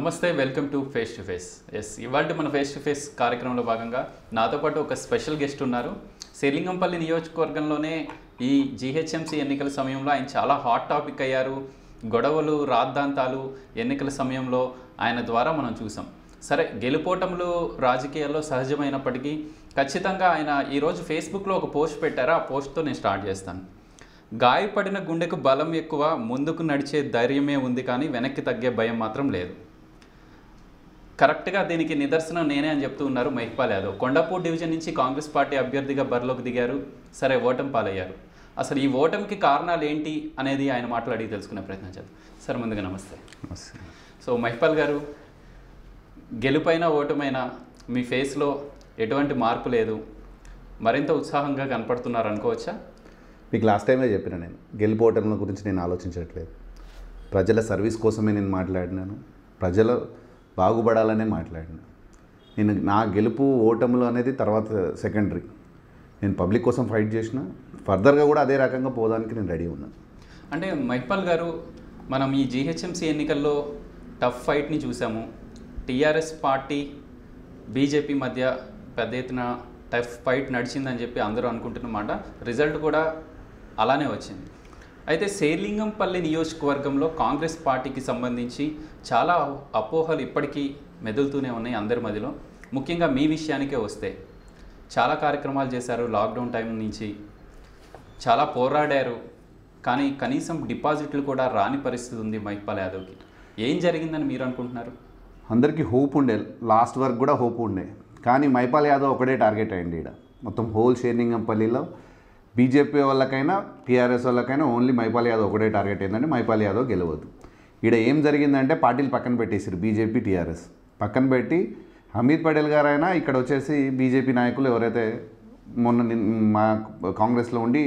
నమస్తే welcome to face to face ఎస్ ఇవాళ మన ఫేస్ టు ఫేస్ కార్యక్రమంలో భాగంగా నాతో పాటు ఒక స్పెషల్ గెస్ట్ ఉన్నారు శ్రీలింగంపల్లి నియోజకవర్గంలోనే ఈ జీహెచ్ఎంసీ ఎన్నికల సమయంలో ఆయన చాలా హాట్ టాపిక్ అయ్యారు గొడవలు రాద్ధాంతాలు ఎన్నికల సమయంలో ఆయన ద్వారా మనం చూసాం సరే గెలుపోటములు రాజకీయాల్లో సహజమైనప్పటికీ ఖచ్చితంగా ఆయన ఈరోజు ఫేస్బుక్లో ఒక పోస్ట్ పెట్టారు ఆ పోస్ట్తో నేను స్టార్ట్ చేస్తాను గాయపడిన గుండెకు బలం ఎక్కువ ముందుకు నడిచే ధైర్యమే ఉంది కానీ వెనక్కి తగ్గే భయం మాత్రం లేదు కరెక్ట్గా దీనికి నిదర్శనం నేనే అని చెప్తూ ఉన్నారు మహిపాల్ యాదవ్ కొండపూర్ డివిజన్ నుంచి కాంగ్రెస్ పార్టీ అభ్యర్థిగా బరిలోకి దిగారు సరే ఓటమి పాలయ్యారు అసలు ఈ ఓటమికి కారణాలు ఏంటి అనేది ఆయన మాట్లాడి తెలుసుకునే ప్రయత్నం చేద్దాం సార్ ముందుగా నమస్తే సో మహిపాల్ గారు గెలుపైన ఓటమైనా మీ ఫేస్లో ఎటువంటి మార్పు లేదు మరింత ఉత్సాహంగా కనపడుతున్నారు అనుకోవచ్చా మీకు లాస్ట్ టైమే చెప్పిన నేను గెలుపోవటంల గురించి నేను ఆలోచించట్లేదు ప్రజల సర్వీస్ కోసమే నేను మాట్లాడినాను ప్రజలు బాగుపడాలనే మాట్లాడినా నేను నా గెలుపు ఓటములు అనేది తర్వాత సెకండరీ నేను పబ్లిక్ కోసం ఫైట్ చేసిన ఫర్దర్గా కూడా అదే రకంగా పోదానికి నేను రెడీ ఉన్నాను అంటే మహిపాల్ గారు మనం ఈ జీహెచ్ఎంసీ ఎన్నికల్లో టఫ్ ఫైట్ని చూసాము టీఆర్ఎస్ పార్టీ బీజేపీ మధ్య పెద్ద ఎత్తున టఫ్ ఫైట్ నడిచిందని చెప్పి అందరూ అనుకుంటున్నమాట రిజల్ట్ కూడా అలానే వచ్చింది అయితే శేర్లింగంపల్లి నియోజకవర్గంలో కాంగ్రెస్ పార్టీకి సంబంధించి చాలా అపోహలు ఇప్పటికీ మెదులుతూనే ఉన్నాయి అందరి మధ్యలో ముఖ్యంగా మీ విషయానికే వస్తే చాలా కార్యక్రమాలు చేశారు లాక్డౌన్ టైం నుంచి చాలా పోరాడారు కానీ కనీసం డిపాజిట్లు కూడా రాని పరిస్థితి ఉంది మైపాల్ యాదవ్కి ఏం జరిగిందని మీరు అనుకుంటున్నారు అందరికీ హోప్ ఉండే లాస్ట్ వరకు కూడా హోప్ ఉండే కానీ మైపాల్ యాదవ్ ఒకటే టార్గెట్ అయింది ఈడ మొత్తం హోల్ షేర్లింగంపల్లిలో బీజేపీ వాళ్ళకైనా టీఆర్ఎస్ వాళ్ళకైనా ఓన్లీ మైపాల్ యాదవ్ ఒకటే టార్గెట్ ఏంటంటే మైపాల్ యాదవ్ గెలవద్దు ఈడ ఏం జరిగిందంటే పార్టీలు పక్కన పెట్టేసారు బీజేపీ టీఆర్ఎస్ పక్కన పెట్టి హమీద్ పటేల్ గారైనా ఇక్కడ వచ్చేసి బీజేపీ నాయకులు ఎవరైతే మొన్న నిన్- మా కాంగ్రెస్లో ఉండి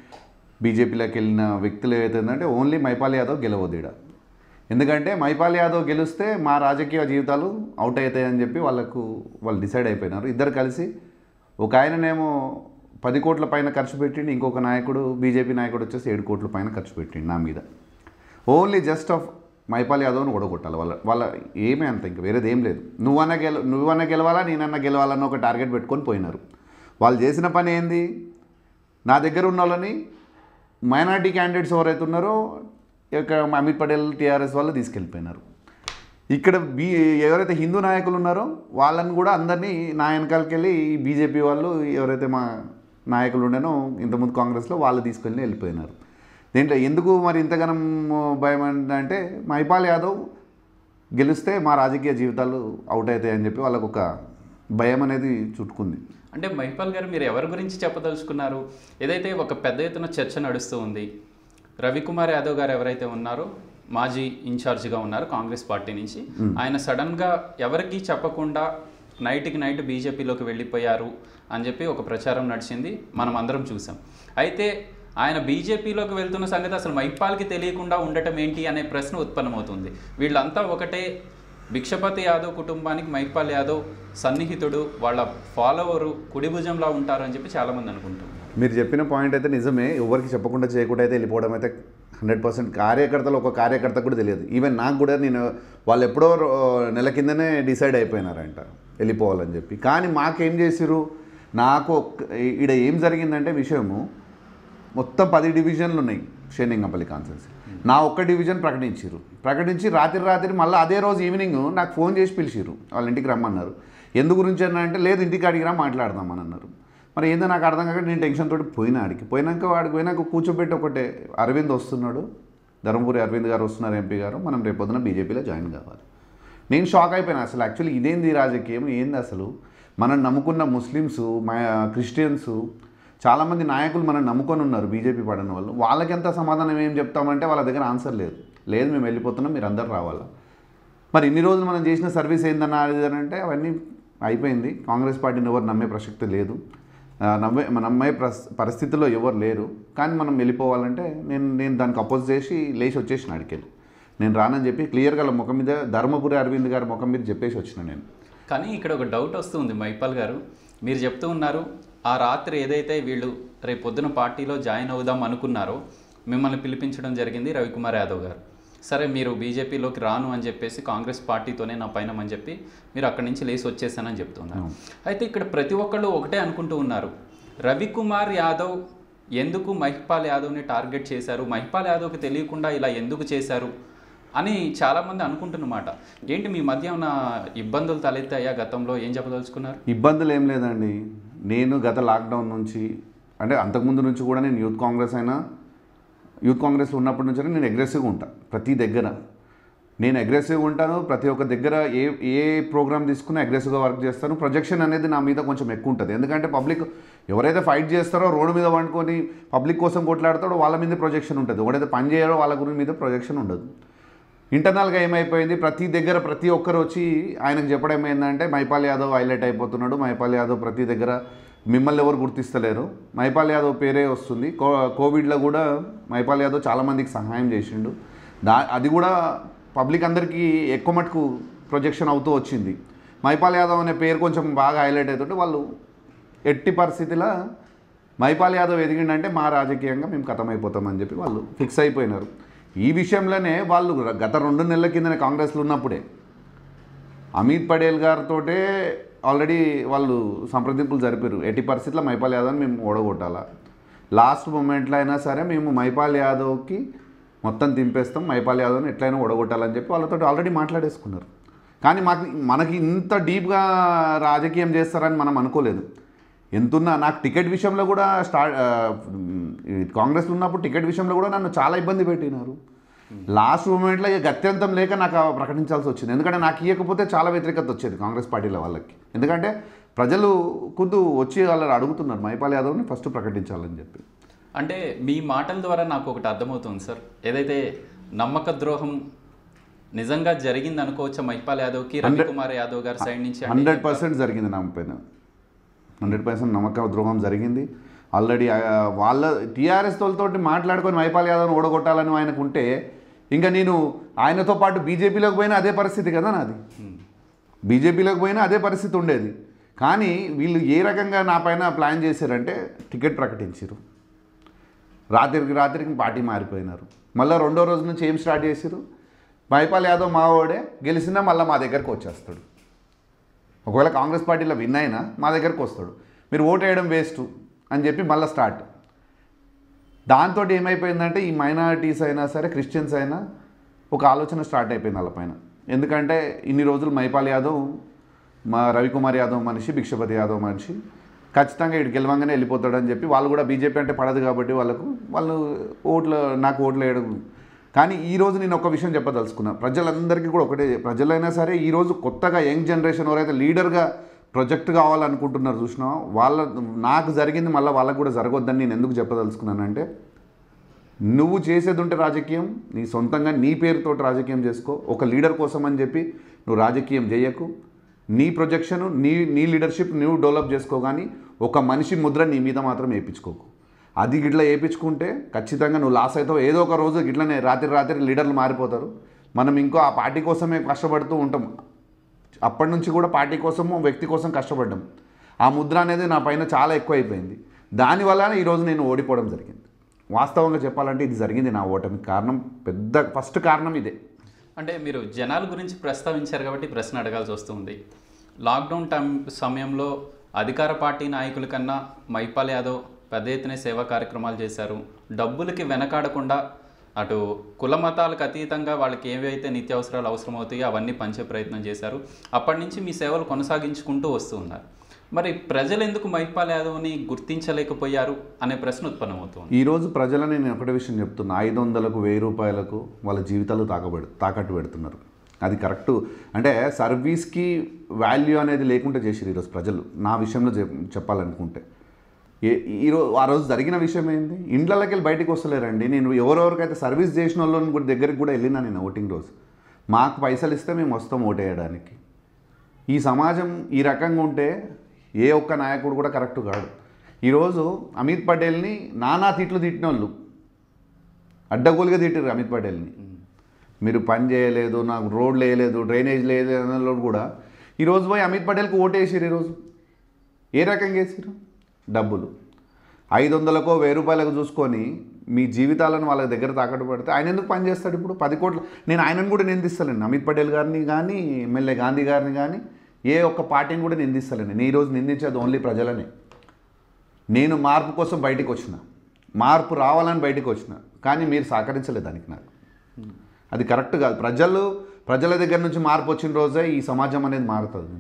బీజేపీలోకి వెళ్ళిన వ్యక్తులు ఏదైతుందంటే ఓన్లీ మైపాల్ యాదవ్ గెలవద్దు ఈడ ఎందుకంటే మైపాల్ యాదవ్ గెలిస్తే మా రాజకీయ జీవితాలు అవుట్ అవుతాయని చెప్పి వాళ్ళకు వాళ్ళు డిసైడ్ అయిపోయినారు ఇద్దరు కలిసి ఒక ఆయననేమో పది కోట్ల పైన ఖర్చు పెట్టిండు ఇంకొక నాయకుడు బీజేపీ నాయకుడు వచ్చేసి ఏడు కోట్ల పైన ఖర్చు పెట్టిండు నా మీద ఓన్లీ జస్ట్ ఆఫ్ మైపాల్ యాదవ్ని ఓడగొట్టాలి వాళ్ళ వాళ్ళ ఏమీ అంత ఇంకా వేరేది ఏం లేదు నువ్వన్నా గెల నువ్వన్నా గెలవాలా నేనన్నా గెలవాలన్న ఒక టార్గెట్ పెట్టుకొని పోయినారు వాళ్ళు చేసిన పని ఏంది నా దగ్గర ఉన్న వాళ్ళని మైనార్టీ క్యాండిడేట్స్ ఎవరైతే ఉన్నారో ఇక్కడ అమిత్ పటేల్ టీఆర్ఎస్ వాళ్ళు తీసుకెళ్ళిపోయినారు ఇక్కడ బీ ఎవరైతే హిందూ నాయకులు ఉన్నారో వాళ్ళని కూడా అందరినీ నా వెనకాలకి వెళ్ళి ఈ బీజేపీ వాళ్ళు ఎవరైతే మా నాయకులు ఉండేనో ఇంతకుముందు కాంగ్రెస్లో వాళ్ళు తీసుకెళ్ళి వెళ్ళిపోయినారు దీంట్లో ఎందుకు మరి ఇంతగానం భయం అంటే మైపాల్ యాదవ్ గెలిస్తే మా రాజకీయ జీవితాలు అవుట్ అవుతాయి అని చెప్పి వాళ్ళకు ఒక భయం అనేది చుట్టుకుంది అంటే మహిపాల్ గారు మీరు ఎవరి గురించి చెప్పదలుచుకున్నారు ఏదైతే ఒక పెద్ద ఎత్తున చర్చ నడుస్తూ ఉంది రవికుమార్ యాదవ్ గారు ఎవరైతే ఉన్నారో మాజీ ఇన్ఛార్జిగా ఉన్నారు కాంగ్రెస్ పార్టీ నుంచి ఆయన సడన్గా ఎవరికి చెప్పకుండా నైట్కి నైట్ బీజేపీలోకి వెళ్ళిపోయారు అని చెప్పి ఒక ప్రచారం నడిచింది మనం అందరం చూసాం అయితే ఆయన బీజేపీలోకి వెళ్తున్న సంగతి అసలు మైపాల్కి తెలియకుండా ఉండటం ఏంటి అనే ప్రశ్న ఉత్పన్నమవుతుంది వీళ్ళంతా ఒకటే భిక్షపతి యాదవ్ కుటుంబానికి మైపాల్ యాదవ్ సన్నిహితుడు వాళ్ళ ఫాలోవరు కుడి భుజంలా ఉంటారు అని చెప్పి చాలామంది అనుకుంటారు మీరు చెప్పిన పాయింట్ అయితే నిజమే ఎవరికి చెప్పకుండా చేయకుండా అయితే వెళ్ళిపోవడం అయితే హండ్రెడ్ పర్సెంట్ కార్యకర్తలు ఒక కార్యకర్త కూడా తెలియదు ఈవెన్ నాకు కూడా నేను వాళ్ళు ఎప్పుడో రో- నెల కిందనే డిసైడ్ అయిపోయినారంట వెళ్ళిపోవాలని చెప్పి కానీ మాకేం చేసిరు నాకు ఒక్క- ఈడ ఏం జరిగిందంటే విషయము మొత్తం పది డివిజన్లు ఉన్నాయి షేనింగంపల్లి కాన్సెన్స్ నా ఒక్క డివిజన్ ప్రకటించారు ప్రకటించి రాత్రి రాత్రి మళ్ళీ అదే రోజు ఈవినింగ్ నాకు ఫోన్ చేసి పిలిచిరు వాళ్ళ ఇంటికి రమ్మన్నారు ఎందు గురించి అన్న అంటే లేదు ఇంటికి అడిగి రా మాట్లాడదామని అన్నారు మరి ఏందో నాకు అర్థం కాక నేను టెన్షన్ తోటి పోయినా ఆడికి పోయినాక వాడికి పోయినాక కూర్చోబెట్టి ఒకటే అరవింద్ వస్తున్నాడు ధర్మపురి అరవింద్ గారు వస్తున్నారు ఎంపీ గారు మనం రేపొద్దున బీజేపీలో జాయిన్ కావాలి నేను షాక్ అయిపోయాను అసలు యాక్చువల్లీ ఇదేంది ఈ రాజకీయం ఏంది అసలు మనం నమ్ముకున్న ముస్లిమ్స్ మా క్రిస్టియన్స్ చాలామంది నాయకులు మనం నమ్ముకొని ఉన్నారు బీజేపీ పడిన వాళ్ళు వాళ్ళకి ఎంత సమాధానం ఏం చెప్తామంటే వాళ్ళ దగ్గర ఆన్సర్ లేదు లేదు మేము వెళ్ళిపోతున్నాం మీరు అందరు రావాలా మరి ఇన్ని రోజులు మనం చేసిన సర్వీస్ ఏందన్నా అది అని అంటే అవన్నీ అయిపోయింది కాంగ్రెస్ పార్టీని ఎవరు నమ్మే ప్రసక్తి లేదు ఆ, నమ్మే నమ్మే ప్రస్ పరిస్థితిలో ఎవరు లేరు కానీ మనం వెళ్ళిపోవాలంటే నేను నేను దానికి అపోజ్ చేసి లేచి వచ్చేసిన అడికెళ్ళి నేను రానని చెప్పి క్లియర్గా వాళ్ళ ముఖం మీద ధర్మపురి అరవింద్ గారి ముఖం మీద చెప్పేసి వచ్చిన నేను కానీ ఇక్కడ ఒక డౌట్ వస్తుంది మైపాల్ గారు మీరు చెప్తూ ఉన్నారు ఆ రాత్రి ఏదైతే వీళ్ళు రేపు పొద్దున పార్టీలో జాయిన్ అవుదాం అనుకున్నారో మిమ్మల్ని పిలిపించడం జరిగింది రవికుమార్ యాదవ్ గారు సరే మీరు బీజేపీలోకి రాను అని చెప్పేసి కాంగ్రెస్ పార్టీతోనే నా పైన అని చెప్పి మీరు అక్కడి నుంచి లేచి వచ్చేసానని చెప్తున్నారు అయితే ఇక్కడ ప్రతి ఒక్కళ్ళు ఒకటే అనుకుంటూ ఉన్నారు రవికుమార్ యాదవ్ ఎందుకు మహిపాల్ యాదవ్ని టార్గెట్ చేశారు మహిపాల్ యాదవ్కి తెలియకుండా ఇలా ఎందుకు చేశారు అని చాలామంది అనుకుంటున్నమాట ఏంటి మీ మధ్య ఉన్న ఇబ్బందులు తలెత్తాయా గతంలో ఏం చెప్పదలుచుకున్నారు ఇబ్బందులు ఏం లేదండి నేను గత లాక్డౌన్ నుంచి అంటే అంతకుముందు నుంచి కూడా నేను యూత్ కాంగ్రెస్ అయినా యూత్ కాంగ్రెస్లో ఉన్నప్పటి నుంచి నేను అగ్రెసివ్గా ఉంటాను ప్రతి దగ్గర నేను అగ్రెసివ్గా ఉంటాను ప్రతి ఒక్క దగ్గర ఏ ఏ ప్రోగ్రామ్ తీసుకున్నా అగ్రెసివ్గా వర్క్ చేస్తాను ప్రొజెక్షన్ అనేది నా మీద కొంచెం ఎక్కువ ఉంటుంది ఎందుకంటే పబ్లిక్ ఎవరైతే ఫైట్ చేస్తారో రోడ్డు మీద వండుకొని పబ్లిక్ కోసం కొట్లాడతాడో వాళ్ళ మీద ప్రొజెక్షన్ ఉంటుంది ఎవరైతే పని చేయడో వాళ్ళ గురి మీద ప్రొజెక్షన్ ఉండదు ఇంటర్నల్గా ఏమైపోయింది ప్రతి దగ్గర ప్రతి ఒక్కరు వచ్చి ఆయనకు చెప్పడం ఏంటంటే మైపాల్ యాదవ్ హైలైట్ అయిపోతున్నాడు మైపాల్ యాదవ్ ప్రతి దగ్గర మిమ్మల్ని ఎవరు గుర్తిస్తలేరు మైపాల్ యాదవ్ పేరే వస్తుంది కో కోవిడ్లో కూడా మైపాల్ యాదవ్ చాలామందికి సహాయం చేసిండు దా అది కూడా పబ్లిక్ అందరికీ ఎక్కువ మటుకు ప్రొజెక్షన్ అవుతూ వచ్చింది మైపాల్ యాదవ్ అనే పేరు కొంచెం బాగా హైలైట్ అవుతుంటే వాళ్ళు ఎట్టి పరిస్థితిలో మైపాల్ యాదవ్ ఎదిగిండంటే మా రాజకీయంగా మేము కథమైపోతామని చెప్పి వాళ్ళు ఫిక్స్ అయిపోయినారు ఈ విషయంలోనే వాళ్ళు గత రెండు నెలల కిందనే కాంగ్రెస్లో ఉన్నప్పుడే అమిత్ పటేల్ గారితోటే ఆల్రెడీ వాళ్ళు సంప్రదింపులు జరిపారు ఎట్టి పరిస్థితుల్లో మైపాల్ యాదవ్ని మేము ఓడగొట్టాలా లాస్ట్ మూమెంట్లో అయినా సరే మేము మైపాల్ యాదవ్కి మొత్తం దింపేస్తాం మైపాల్ యాదవ్ని ఎట్లయినా ఓడగొట్టాలని చెప్పి వాళ్ళతో ఆల్రెడీ మాట్లాడేసుకున్నారు కానీ మాకు మనకి ఇంత డీప్గా రాజకీయం చేస్తారని మనం అనుకోలేదు ఎంతున్నా నాకు టికెట్ విషయంలో కూడా స్టార్ట్ కాంగ్రెస్లో ఉన్నప్పుడు టికెట్ విషయంలో కూడా నన్ను చాలా ఇబ్బంది పెట్టినారు లాస్ట్ మూమెంట్లో ఇక గత్యంతం లేక నాకు ఆ ప్రకటించాల్సి వచ్చింది ఎందుకంటే నాకు ఇవ్వకపోతే చాలా వ్యతిరేకత వచ్చేది కాంగ్రెస్ పార్టీల వాళ్ళకి ఎందుకంటే ప్రజలు కొద్దు వచ్చి వాళ్ళు అడుగుతున్నారు మైపాల్ యాదవ్ని ఫస్ట్ ప్రకటించాలని చెప్పి అంటే మీ మాటల ద్వారా నాకు ఒకటి అర్థమవుతుంది సార్ ఏదైతే నమ్మక ద్రోహం నిజంగా జరిగింది అనుకోవచ్చా మహిపాల్ యాదవ్కి రవికుమార్ యాదవ్ గారి సైడ్ నుంచి అంటే హండ్రెడ్ పర్సెంట్ జరిగింది నా పైన హండ్రెడ్ పర్సెంట్ నమ్మక ద్రోహం జరిగింది ఆల్రెడీ వాళ్ళ టీఆర్ఎస్ తోటి మాట్లాడుకొని మైపాల్ యాదవ్ని ఓడగొట్టాలని ఆయనకు ఉంటే ఇంకా నేను ఆయనతో పాటు బీజేపీలోకి పోయినా అదే పరిస్థితి కదా నాది బీజేపీలోకి పోయినా అదే పరిస్థితి ఉండేది కానీ వీళ్ళు ఏ రకంగా నా పైన ప్లాన్ చేశారంటే టికెట్ ప్రకటించారు రాత్రికి రాత్రికి పార్టీ మారిపోయినారు మళ్ళీ రెండో రోజు నుంచి ఏం స్టార్ట్ చేశారు మైపాల్ యాదవ్ మావాడే గెలిచినా మళ్ళీ మా దగ్గరకు వచ్చేస్తాడు ఒకవేళ కాంగ్రెస్ పార్టీలో విన్ అయినా మా దగ్గరకు వస్తాడు మీరు ఓటు వేయడం వేస్ట్ అని చెప్పి మళ్ళీ స్టార్ట్ దాంతో ఏమైపోయిందంటే ఈ మైనారిటీస్ అయినా సరే క్రిస్టియన్స్ అయినా ఒక ఆలోచన స్టార్ట్ అయిపోయింది వాళ్ళపైన ఎందుకంటే ఇన్ని రోజులు మైపాల్ యాదవ్ మా రవికుమార్ యాదవ్ మనిషి భిక్షపతి యాదవ్ మనిషి ఖచ్చితంగా ఇటు గెలవంగానే వెళ్ళిపోతాడని చెప్పి వాళ్ళు కూడా బీజేపీ అంటే పడదు కాబట్టి వాళ్ళకు వాళ్ళు ఓట్లు నాకు ఓట్లు వేయడం కానీ ఈ రోజు నేను ఒక విషయం చెప్పదలుచుకున్నా ప్రజలందరికీ కూడా ఒకటే ప్రజలైనా సరే ఈ రోజు కొత్తగా యంగ్ జనరేషన్ ఎవరైతే లీడర్గా ప్రొజెక్ట్ కావాలనుకుంటున్నారు చూసినా వాళ్ళ నాకు జరిగింది మళ్ళీ వాళ్ళకు కూడా జరగొద్దని నేను ఎందుకు చెప్పదలుచుకున్నానంటే నువ్వు చేసేది ఉంటే రాజకీయం నీ సొంతంగా నీ పేరుతో రాజకీయం చేసుకో ఒక లీడర్ కోసం అని చెప్పి నువ్వు రాజకీయం చేయకు నీ ప్రొజెక్షన్ నీ నీ లీడర్షిప్ నువ్వు డెవలప్ చేసుకో కానీ ఒక మనిషి ముద్ర నీ మీద మాత్రం వేయించుకోకు అది గిట్లా వేయించుకుంటే ఖచ్చితంగా నువ్వు లాస్ అవుతావు ఏదో ఒక రోజు గిట్లనే రాత్రి రాత్రి లీడర్లు మారిపోతారు మనం ఇంకో ఆ పార్టీ కోసమే కష్టపడుతూ ఉంటాం అప్పటి నుంచి కూడా పార్టీ కోసము వ్యక్తి కోసం కష్టపడ్డాం ఆ ముద్ర అనేది నా పైన చాలా ఎక్కువ అయిపోయింది దానివల్లనే ఈరోజు నేను ఓడిపోవడం జరిగింది వాస్తవంగా చెప్పాలంటే ఇది జరిగింది నా ఓటమికి కారణం పెద్ద ఫస్ట్ కారణం ఇదే అంటే మీరు జనాల గురించి ప్రస్తావించారు కాబట్టి ఈ ప్రశ్న అడగాల్సి వస్తుంది లాక్డౌన్ టైం సమయంలో అధికార పార్టీ నాయకుల కన్నా మైపాల్ యాదవ్ పెద్ద ఎత్తున సేవా కార్యక్రమాలు చేశారు డబ్బులకి వెనకాడకుండా అటు కుల మతాలకు అతీతంగా వాళ్ళకి ఏవైతే నిత్యావసరాలు అవసరమవుతాయో అవన్నీ పంచే ప్రయత్నం చేశారు అప్పటి నుంచి మీ సేవలు కొనసాగించుకుంటూ వస్తూ ఉన్నారు మరి ప్రజలు ఎందుకు మైపాల్ యాదవ్ని గుర్తించలేకపోయారు అనే ప్రశ్న ఉత్పన్నమవుతుంది ఈరోజు ప్రజలని నేను ఒకటే విషయం చెప్తున్నా ఐదు వందలకు వెయ్యి రూపాయలకు వాళ్ళ జీవితాలు తాకబెడు తాకట్టు పెడుతున్నారు అది కరెక్టు అంటే సర్వీస్కి వాల్యూ అనేది లేకుండా చేసిరు ఈరోజు ప్రజలు నా విషయంలో చెప్ చెప్పాలనుకుంటే ఏ ఈరోజు ఆ రోజు జరిగిన విషయం ఏంది ఇండ్లకి వెళ్ళి బయటకు వస్తలేరండి నేను ఎవరెవరికైతే సర్వీస్ చేసిన వాళ్ళని కూడా దగ్గరికి కూడా వెళ్ళినా నేను ఓటింగ్ రోజు మాకు పైసలు ఇస్తే మేము వస్తాం ఓటేయడానికి ఈ సమాజం ఈ రకంగా ఉంటే ఏ ఒక్క నాయకుడు కూడా కరెక్ట్ కాడు ఈరోజు అమిత్ పటేల్ని నానా తిట్లు తిట్టిన వాళ్ళు అడ్డగోలుగా తిట్టారు అమిత్ పటేల్ని మీరు పని చేయలేదు నాకు రోడ్లు వేయలేదు డ్రైనేజ్ లేదు అన్న వాళ్ళు కూడా ఈరోజు పోయి అమిత్ పటేల్కి ఓటేసారు ఈరోజు ఏ రకంగా వేసారు డబ్బులు ఐదు వందలకో వెయ్యి రూపాయలకు చూసుకొని మీ జీవితాలను వాళ్ళ దగ్గర తాకట్టు పెడితే ఆయన ఎందుకు పని చేస్తాడు ఇప్పుడు పది కోట్లు నేను ఆయనను కూడా నిందిస్తలేను అమిత్ పటేల్ గారిని కానీ ఎమ్మెల్యే గాంధీ గారిని కానీ ఏ ఒక్క పార్టీని కూడా నిందిస్తలేను నేను ఈరోజు నిందించేది ఓన్లీ ప్రజలనే నేను మార్పు కోసం బయటికి వచ్చిన మార్పు రావాలని బయటికి వచ్చిన కానీ మీరు సహకరించలేదు దానికి నాకు అది కరెక్ట్ కాదు ప్రజలు ప్రజల దగ్గర నుంచి మార్పు వచ్చిన రోజే ఈ సమాజం అనేది మారుతుంది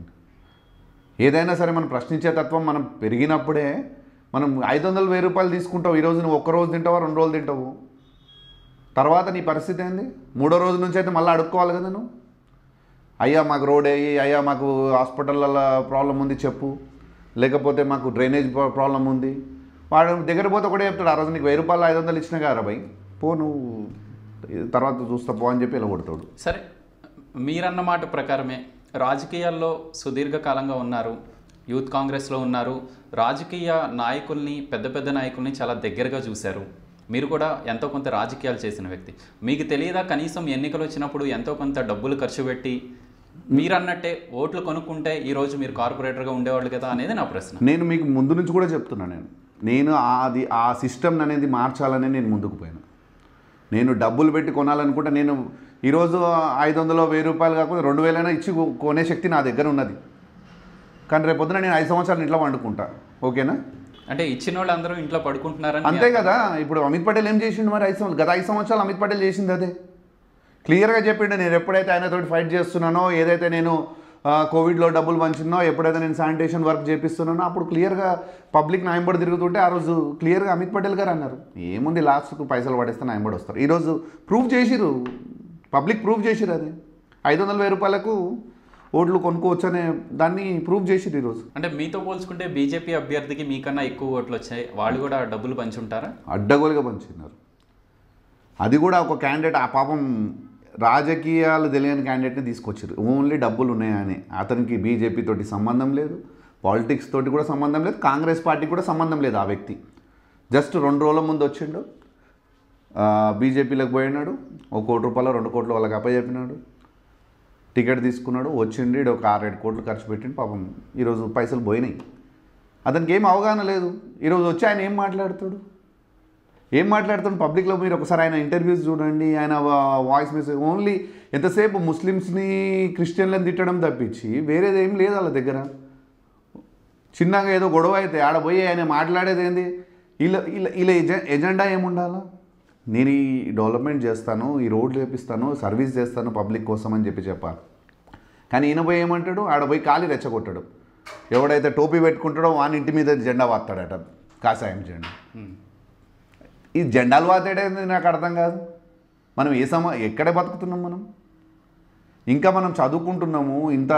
ఏదైనా సరే మనం ప్రశ్నించే తత్వం మనం పెరిగినప్పుడే మనం ఐదు వందలు వెయ్యి రూపాయలు తీసుకుంటావు ఈరోజు నువ్వు ఒక్క రోజు తింటావా రెండు రోజులు తింటావు తర్వాత నీ పరిస్థితి ఏంది మూడో రోజు నుంచి అయితే మళ్ళీ అడుక్కోవాలి కదా నువ్వు అయ్యా మాకు రోడ్ అయ్యి అయ్యా మాకు హాస్పిటల్లో ప్రాబ్లం ఉంది చెప్పు లేకపోతే మాకు డ్రైనేజ్ ప్రా- ప్రాబ్లం ఉంది వాడు దగ్గర పోతే ఒకటే చెప్తాడు ఆ రోజు నీకు వెయ్యి రూపాయలు ఐదు వందలు ఇచ్చినా కదా భయ్ పో నువ్వు తర్వాత చూస్తా పో అని చెప్పి ఇలా కొడతాడు సరే మీరన్న మాట ప్రకారమే రాజకీయాల్లో సుదీర్ఘకాలంగా ఉన్నారు యూత్ కాంగ్రెస్లో ఉన్నారు రాజకీయ నాయకుల్ని పెద్ద పెద్ద నాయకుల్ని చాలా దగ్గరగా చూశారు మీరు కూడా ఎంతో కొంత రాజకీయాలు చేసిన వ్యక్తి మీకు తెలియదా కనీసం ఎన్నికలు వచ్చినప్పుడు ఎంతో కొంత డబ్బులు ఖర్చు పెట్టి మీరన్నట్టే ఓట్లు కొనుక్కుంటే ఈరోజు మీరు కార్పొరేటర్గా ఉండేవాళ్ళు కదా అనేది నా ప్రశ్న నేను మీకు ముందు నుంచి కూడా చెప్తున్నా నేను నేను అది ఆ సిస్టమ్ అనేది మార్చాలని నేను ముందుకు పోయాను నేను డబ్బులు పెట్టి కొనాలనుకుంటే నేను ఈరోజు ఐదు వందలు వెయ్యి రూపాయలు కాకుండా రెండు వేలైనా ఇచ్చి కొ- కొనే శక్తి నా దగ్గర ఉన్నది కానీ రేపు పొద్దున నేను ఐదు సంవత్సరాలు ఇంట్లో వండుకుంటా ఓకేనా అంటే ఇచ్చిన వాళ్ళు అందరూ ఇంట్లో పడుకుంటున్నారని అంతే కదా ఇప్పుడు అమిత్ పటేల్ ఏం చేసిండు మరి ఐదు సంవత్సరాలు గత ఐదు సంవత్సరాలు అమిత్ పటేల్ చేసింది అదే క్లియర్గా చెప్పిండు నేను ఎప్పుడైతే ఆయనతోటి ఫైట్ చేస్తున్నానో ఏదైతే నేను ఆ, కోవిడ్లో డబ్బులు పంచినో ఎప్పుడైతే నేను శానిటేషన్ వర్క్ చేపిస్తున్నానో అప్పుడు క్లియర్గా పబ్లిక్ నాయంబడి తిరుగుతుంటే ఆ రోజు క్లియర్గా అమిత్ పటేల్ గారు అన్నారు ఏముంది లాస్ట్కు పైసలు పడేస్తే నాయంబడి వస్తారు ఈరోజు ప్రూవ్ చేసిరు పబ్లిక్ ప్రూవ్ చేసిరు అది ఐదు వందల వెయ్యి రూపాయలకు ఓట్లు కొనుక్కోవచ్చు అనే దాన్ని ప్రూవ్ చేసిరు ఈరోజు అంటే మీతో పోల్చుకుంటే బీజేపీ అభ్యర్థికి మీకన్నా ఎక్కువ ఓట్లు వచ్చాయి వాళ్ళు కూడా డబ్బులు పంచుంటారా అడ్డగోలుగా పంచినారు అది కూడా ఒక క్యాండిడేట్ ఆ పాపం రాజకీయాలు తెలియని క్యాండిడేట్ని తీసుకొచ్చారు ఓన్లీ డబ్బులు ఉన్నాయని అతనికి బీజేపీ తోటి సంబంధం లేదు పాలిటిక్స్ తోటి కూడా సంబంధం లేదు కాంగ్రెస్ పార్టీకి కూడా సంబంధం లేదు ఆ వ్యక్తి జస్ట్ రెండు రోజుల ముందు వచ్చిండు ఆ, బీజేపీలోకి పోయినాడు ఒక కోటి రూపాయలు రెండు కోట్లు వాళ్ళకి అప్పచెప్పినాడు టికెట్ తీసుకున్నాడు వచ్చిండి ఈడు ఒక ఆరేడు కోట్లు ఖర్చు పెట్టిండు పాపం ఈరోజు పైసలు పోయినాయి అతనికి ఏం అవగాహన లేదు ఈరోజు వచ్చి ఆయన ఏం మాట్లాడుతాడు ఏం మాట్లాడుతాడు పబ్లిక్లో మీరు ఒకసారి ఆయన ఇంటర్వ్యూస్ చూడండి ఆయన వాయిస్ మెసేజ్ ఓన్లీ ఎంతసేపు ముస్లిమ్స్ని క్రిస్టియన్లను తిట్టడం తప్పించి వేరేది ఏం లేదు వాళ్ళ దగ్గర చిన్నగా ఏదో గొడవ అయితే ఆడ పోయి ఆయన మాట్లాడేది ఏంది ఇలా ఇలా ఇలా ఎజె- ఎజెండా ఏముండాలా నేను ఈ డెవలప్మెంట్ చేస్తాను ఈ రోడ్లు వేపిస్తాను సర్వీస్ చేస్తాను పబ్లిక్ కోసం అని చెప్పి చెప్పాలి కానీ ఈయన పోయి ఏమంటాడు ఆడ పోయి ఖాళీ రెచ్చగొట్టాడు ఎవడైతే టోపీ పెట్టుకుంటాడో వాని ఇంటి మీద జెండా వాస్తాడట కాషాయం జెండా ఈ జెండాలు వాతేడేంది నాకు అర్థం కాదు మనం ఏ సమ ఎక్కడే బతుకుతున్నాం మనం ఇంకా మనం చదువుకుంటున్నాము ఇంత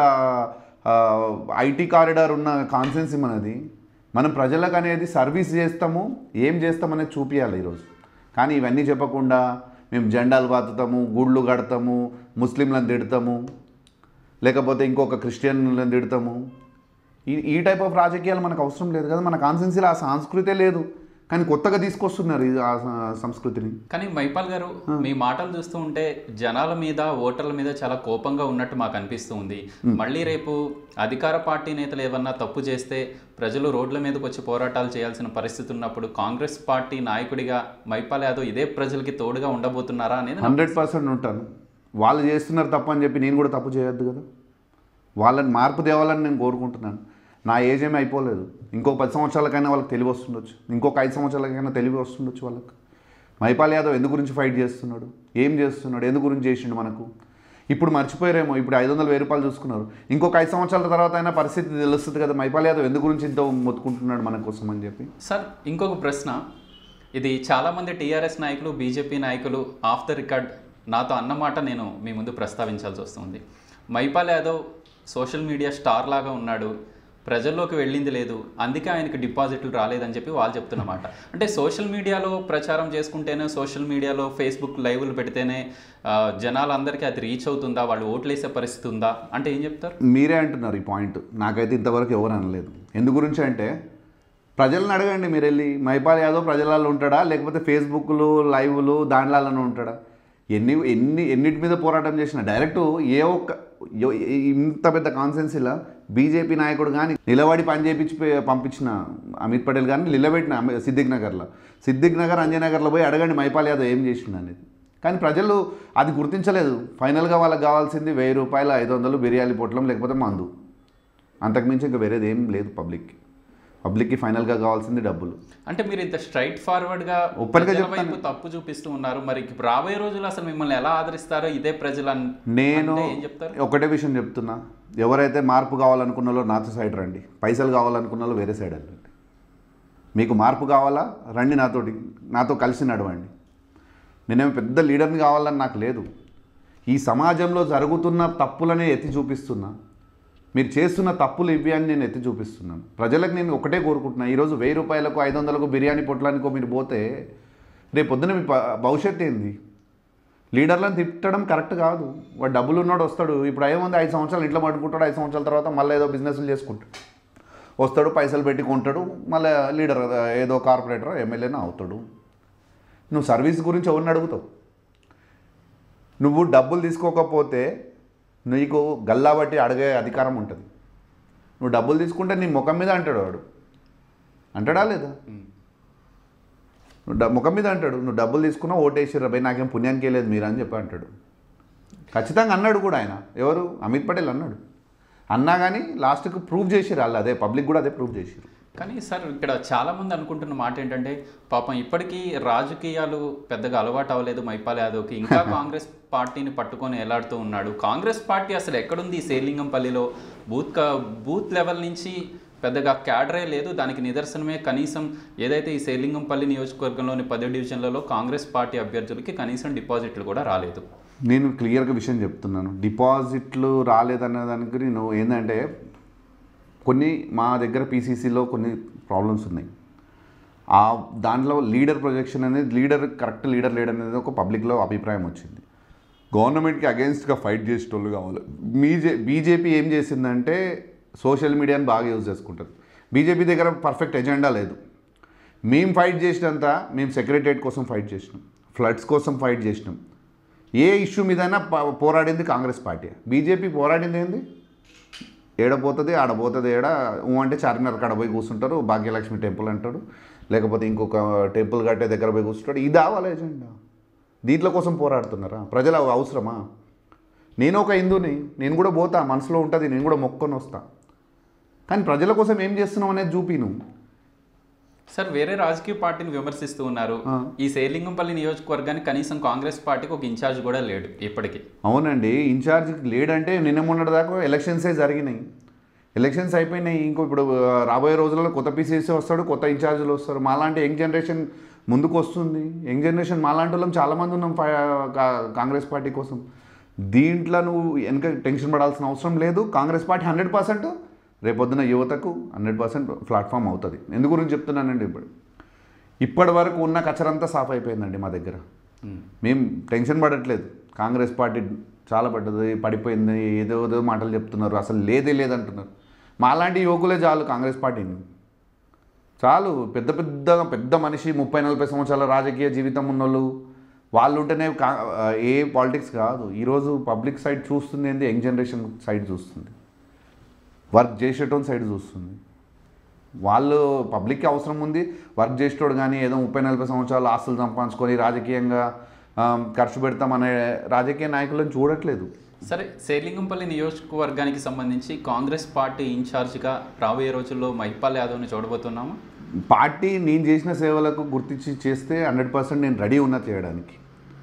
ఐటీ కారిడార్ ఉన్న కాన్సెన్సీ మనది మనం ప్రజలకు అనేది సర్వీస్ చేస్తాము ఏం చేస్తామనేది చూపించాలి ఈరోజు కానీ ఇవన్నీ చెప్పకుండా మేము జెండాలు బాతుతాము గుళ్ళు కడతాము ముస్లింలను తిడతాము లేకపోతే ఇంకొక క్రిస్టియన్లను తిడతాము ఈ ఈ టైప్ ఆఫ్ రాజకీయాలు మనకు అవసరం లేదు కదా మన కాన్సెన్సీలో ఆ సంస్కృతే లేదు కానీ కొత్తగా తీసుకొస్తున్నారు ఈ ఆ స- సంస్కృతిని కానీ మైపాల్ గారు మీ మాటలు చూస్తూ ఉంటే జనాల మీద ఓటర్ల మీద చాలా కోపంగా ఉన్నట్టు మాకు అనిపిస్తూ ఉంది మళ్ళీ రేపు అధికార పార్టీ నేతలు ఏమన్నా తప్పు చేస్తే ప్రజలు రోడ్ల మీదకి వచ్చి పోరాటాలు చేయాల్సిన పరిస్థితి ఉన్నప్పుడు కాంగ్రెస్ పార్టీ నాయకుడిగా మైపాల్ యాదవ్ ఇదే ప్రజలకి తోడుగా ఉండబోతున్నారా అనేది నా- హండ్రెడ్ పర్సెంట్ ఉంటాను వాళ్ళు చేస్తున్నారు తప్పు అని చెప్పి నేను కూడా తప్పు చేయొద్దు కదా వాళ్ళని మార్పు తేవాలని నేను కోరుకుంటున్నాను నా ఏజ్ ఏమీ అయిపోలేదు ఇంకొక పది సంవత్సరాలకైనా వాళ్ళకి తెలివి వస్తుండొచ్చు ఇంకొక ఐదు సంవత్సరాలకైనా తెలివి వస్తుండొచ్చు వాళ్ళకి మైపాల్ యాదవ్ ఎందు గురించి ఫైట్ చేస్తున్నాడు ఏం చేస్తున్నాడు ఎందు గురించి చేసిండు మనకు ఇప్పుడు మర్చిపోయారేమో ఇప్పుడు ఐదు వందల వెయ్యి రూపాయలు చూసుకున్నారు ఇంకొక ఐదు సంవత్సరాల తర్వాత అయినా పరిస్థితి తెలుస్తుంది కదా మైపాల్ యాదవ్ ఎందు గురించి ఇంత మొత్తుకుంటున్నాడు మన కోసం అని చెప్పి సార్ ఇంకొక ప్రశ్న ఇది చాలామంది టీఆర్ఎస్ నాయకులు బీజేపీ నాయకులు ఆఫ్ ద రికార్డ్ నాతో అన్నమాట నేను మీ ముందు ప్రస్తావించాల్సి వస్తుంది Maipal Yadav social media star లాగా ఉన్నాడు ప్రజల్లోకి వెళ్ళింది లేదు అందుకే ఆయనకి డిపాజిట్లు రాలేదని చెప్పి వాళ్ళు చెప్తున్నమాట అంటే సోషల్ మీడియాలో ప్రచారం చేసుకుంటేనే సోషల్ మీడియాలో ఫేస్బుక్ లైవ్లు పెడితేనే ఆ, జనాలందరికీ అది రీచ్ అవుతుందా వాళ్ళు ఓట్లేసే పరిస్థితి ఉందా అంటే ఏం చెప్తారు మీరే అంటున్నారు ఈ పాయింట్ నాకైతే ఇంతవరకు ఎవరు అనలేదు ఎందు గురించి అంటే ప్రజలను అడగండి మీరు వెళ్ళి మైపాల్ యాదవ్ ప్రజలలో ఉంటాడా లేకపోతే ఫేస్బుక్లు లైవ్లు దాంట్లలోనే ఉంటాడా ఎన్ని ఎన్ని ఎన్నిటి మీద పోరాటం చేసిన డైరెక్ట్ ఏ ఒక్క ఎ- ఇంత పెద్ద కాన్సెన్సీలో బీజేపీ నాయకుడు కానీ నిలబడి పని చేపించి పే- పంపించిన అమిత్ పటేల్ గారిని నిలబెట్టిన అమి- సిద్దిక్ నగర్లో సిద్దిక్ నగర్ అంజయ్ నగర్లో పోయి అడగండి మైపాల్ యాదవ్ ఏం చేసిండు అనేది కానీ ప్రజలు అది గుర్తించలేదు ఫైనల్గా వాళ్ళకి కావాల్సింది వెయ్యి రూపాయలు ఐదు వందలు బిర్యానీ పొట్లం లేకపోతే మందు అంతకుమించి ఇంకా వేరేది ఏం లేదు పబ్లిక్కి పబ్లిక్కి ఫైనల్గా కావాల్సింది డబ్బులు అంటే మీరు ఇంత స్ట్రైట్ ఫార్వర్డ్ గా ఒప్పటిగా ప్రజల చెప్తాను. వైపు తప్పు చూపిస్తూ ఉన్నారు మరి ఇప్పుడు రాబోయే రోజులు అసలు మిమ్మల్ని ఎలా ఆదరిస్తారో ఇదే ప్రజలు అన్- నేను అంటే ఏం చెప్తారు ఒకటే విషయం చెప్తున్నా ఎవరైతే మార్పు కావాలనుకున్నారో నాతో సైడ్ రండి పైసలు కావాలనుకున్నారో వేరే సైడ్ వెళ్ళండి మీకు మార్పు కావాలా రండి నాతోటి నాతో కలిసి నడవండి నేనేమో పెద్ద లీడర్ని కావాలని నాకు లేదు ఈ సమాజంలో జరుగుతున్న తప్పులనే ఎత్తి చూపిస్తున్నా మీరు చేస్తున్న తప్పులు ఇవి అని నేను ఎత్తి చూపిస్తున్నాను ప్రజలకు నేను ఒకటే కోరుకుంటున్నా ఈరోజు వెయ్యి రూపాయలకు ఐదు వందలకు బిర్యానీ పొట్లానికో మీరు పోతే రేపు పొద్దున మీ ప- భవిష్యత్తు ఏంది లీడర్లను తిట్టడం కరెక్ట్ కాదు వాడు డబ్బులు ఉన్నాడు వస్తాడు ఇప్పుడు ఏముంది ఐదు సంవత్సరాలు ఇంట్లో పట్టుకుంటాడు ఐదు సంవత్సరాల తర్వాత మళ్ళీ ఏదో బిజినెస్లు చేసుకుంటాడు వస్తాడు పైసలు పెట్టి కొంటాడు మళ్ళీ లీడర్ ఏదో కార్పొరేటర్ ఎమ్మెల్యేనా అవుతాడు నువ్వు సర్వీస్ గురించి ఎవరిని అడుగుతావు నువ్వు డబ్బులు తీసుకోకపోతే నీకు గల్లా బట్టి అడిగే అధికారం ఉంటుంది నువ్వు డబ్బులు తీసుకుంటే నీ ముఖం మీద అంటాడు వాడు అంటాడా లేదా నువ్వు డ- ముఖం మీద అంటాడు నువ్వు డబ్బులు తీసుకున్నా ఓటేసిర్రా భయ్ నాకేం పుణ్యానికి లేదు మీరు అని చెప్పి అంటాడు ఖచ్చితంగా అన్నాడు కూడా ఆయన ఎవరు అమిత్ పటేల్ అన్నాడు అన్నా కానీ లాస్ట్కి ప్రూవ్ చేసిరు వాళ్ళు అదే పబ్లిక్ కూడా అదే ప్రూవ్ చేసిరు కానీ సార్ ఇక్కడ చాలా మంది అనుకుంటున్న మాట ఏంటంటే పాపం ఇప్పటికీ రాజకీయాలు పెద్దగా అలవాటు అవ్వలేదు మైపాల్ యాదవ్కి ఇంకా కాంగ్రెస్ పార్టీని పట్టుకొని ఎలాడుతూ ఉన్నాడు కాంగ్రెస్ పార్టీ అసలు ఎక్కడుంది ఈ సేలింగంపల్లిలో బూత్ క- బూత్ లెవెల్ నుంచి పెద్దగా క్యాడరే లేదు దానికి నిదర్శనమే కనీసం ఏదైతే ఈ సేలింగంపల్లి నియోజకవర్గంలోని పది డివిజన్లలో కాంగ్రెస్ పార్టీ అభ్యర్థులకి కనీసం డిపాజిట్లు కూడా రాలేదు నేను క్లియర్గా విషయం చెప్తున్నాను డిపాజిట్లు రాలేదన్న దానికి నేను ఏంటంటే కొన్ని మా దగ్గర పీసీసీలో కొన్ని ప్రాబ్లమ్స్ ఉన్నాయి ఆ దాంట్లో లీడర్ ప్రొజెక్షన్ అనేది లీడర్ కరెక్ట్ లీడర్ లేడు అనేది ఒక పబ్లిక్లో అభిప్రాయం వచ్చింది గవర్నమెంట్కి అగేన్స్ట్గా ఫైట్ చేసేటోళ్ళు కావాలి బీజే బీజేపీ ఏం చేసిందంటే సోషల్ మీడియాని బాగా యూజ్ చేసుకుంటుంది బీజేపీ దగ్గర పర్ఫెక్ట్ ఎజెండా లేదు మేము ఫైట్ చేసినంత మేము సెక్రటరియట్ కోసం ఫైట్ చేసినాం ఫ్లడ్స్ కోసం ఫైట్ చేసినాం ఏ ఇష్యూ మీదైనా ప- పోరాడింది కాంగ్రెస్ పార్టీ బీజేపీ పోరాడింది ఏంది ఏడపోతుంది ఆడపోతుంది ఏడ ఊ అంటే చార్మినార్ కాడ పోయి కూర్చుంటారు భాగ్యలక్ష్మి టెంపుల్ అంటాడు లేకపోతే ఇంకొక టెంపుల్ కట్టే దగ్గర పోయి కూర్చుంటాడు ఇది ఆవాలి ఎజెండా దీంట్లో కోసం పోరాడుతున్నారా ప్రజల అవసరమా నేను ఒక హిందూని నేను కూడా పోతా మనసులో ఉంటుంది నేను కూడా మొక్కొని వస్తా కానీ ప్రజల కోసం ఏం చేస్తున్నాం అనేది చూపిను సార్ వేరే రాజకీయ పార్టీని విమర్శిస్తూ ఉన్నారు ఆ. ఈ సేలింగంపల్లి నియోజకవర్గానికి కనీసం కాంగ్రెస్ పార్టీకి ఒక ఇన్ఛార్జ్ కూడా లేడు ఇప్పటికీ అవునండి ఇన్ఛార్జ్ లేడంటే నిన్న మొన్నటి దాకా ఎలక్షన్సే జరిగినాయి ఎలక్షన్స్ అయిపోయినాయి ఇంకో ఇప్పుడు ఆ, రాబోయే రోజుల్లో కొత్త పీసీసీ వస్తాడు కొత్త ఇన్ఛార్జీలు వస్తారు మాలాంటి యంగ్ జనరేషన్ ముందుకు వస్తుంది యంగ్ జనరేషన్ మాలాంటి వాళ్ళం చాలామంది ఉన్నాం ఫై- కా- కాంగ్రెస్ పార్టీ కోసం దీంట్లో నువ్వు వెనక టెన్షన్ పడాల్సిన అవసరం లేదు కాంగ్రెస్ పార్టీ హండ్రెడ్ పర్సెంట్ రేపొద్దున యువతకు హండ్రెడ్ పర్సెంట్ ప్లాట్ఫామ్ అవుతుంది ఎందు గురించి చెప్తున్నానండి ఇప్పుడు ఇప్పటి వరకు ఉన్న కచరంతా సాఫ్ అయిపోయిందండి మా దగ్గర మేము టెన్షన్ పడట్లేదు కాంగ్రెస్ పార్టీ చాలా పడ్డది పడిపోయింది ఏదో ఏదో మాటలు చెప్తున్నారు అసలు లేదే లేదంటున్నారు మాలాంటి యువకులే చాలు కాంగ్రెస్ పార్టీని చాలు పెద్ద పెద్దగా పెద్ద మనిషి ముప్పై నలభై సంవత్సరాల రాజకీయ జీవితం ఉన్నోళ్ళు వాళ్ళు ఉంటేనే కా- ఏ పాలిటిక్స్ కాదు ఈరోజు పబ్లిక్ సైడ్ చూస్తుంది ఏంది యంగ్ జనరేషన్ సైడ్ చూస్తుంది వర్క్ చేసేటోని సైడ్ చూస్తుంది వాళ్ళు పబ్లిక్కి అవసరం ఉంది వర్క్ చేసేటోడు కానీ ఏదో ముప్పై నలభై సంవత్సరాలు ఆస్తులు సంపాదించుకొని రాజకీయంగా ఆ, ఖర్చు పెడతామనే రాజకీయ నాయకులను చూడట్లేదు సరే సేలింగంపల్లి నియోజకవర్గానికి సంబంధించి కాంగ్రెస్ పార్టీ ఇన్ఛార్జిగా రాబోయే రోజుల్లో మహిపాల్ యాదవ్ని చూడబోతున్నామా పార్టీ నేను చేసిన సేవలకు గుర్తించి చేస్తే హండ్రెడ్ పర్సెంట్ నేను రెడీ ఉన్నా చేయడానికి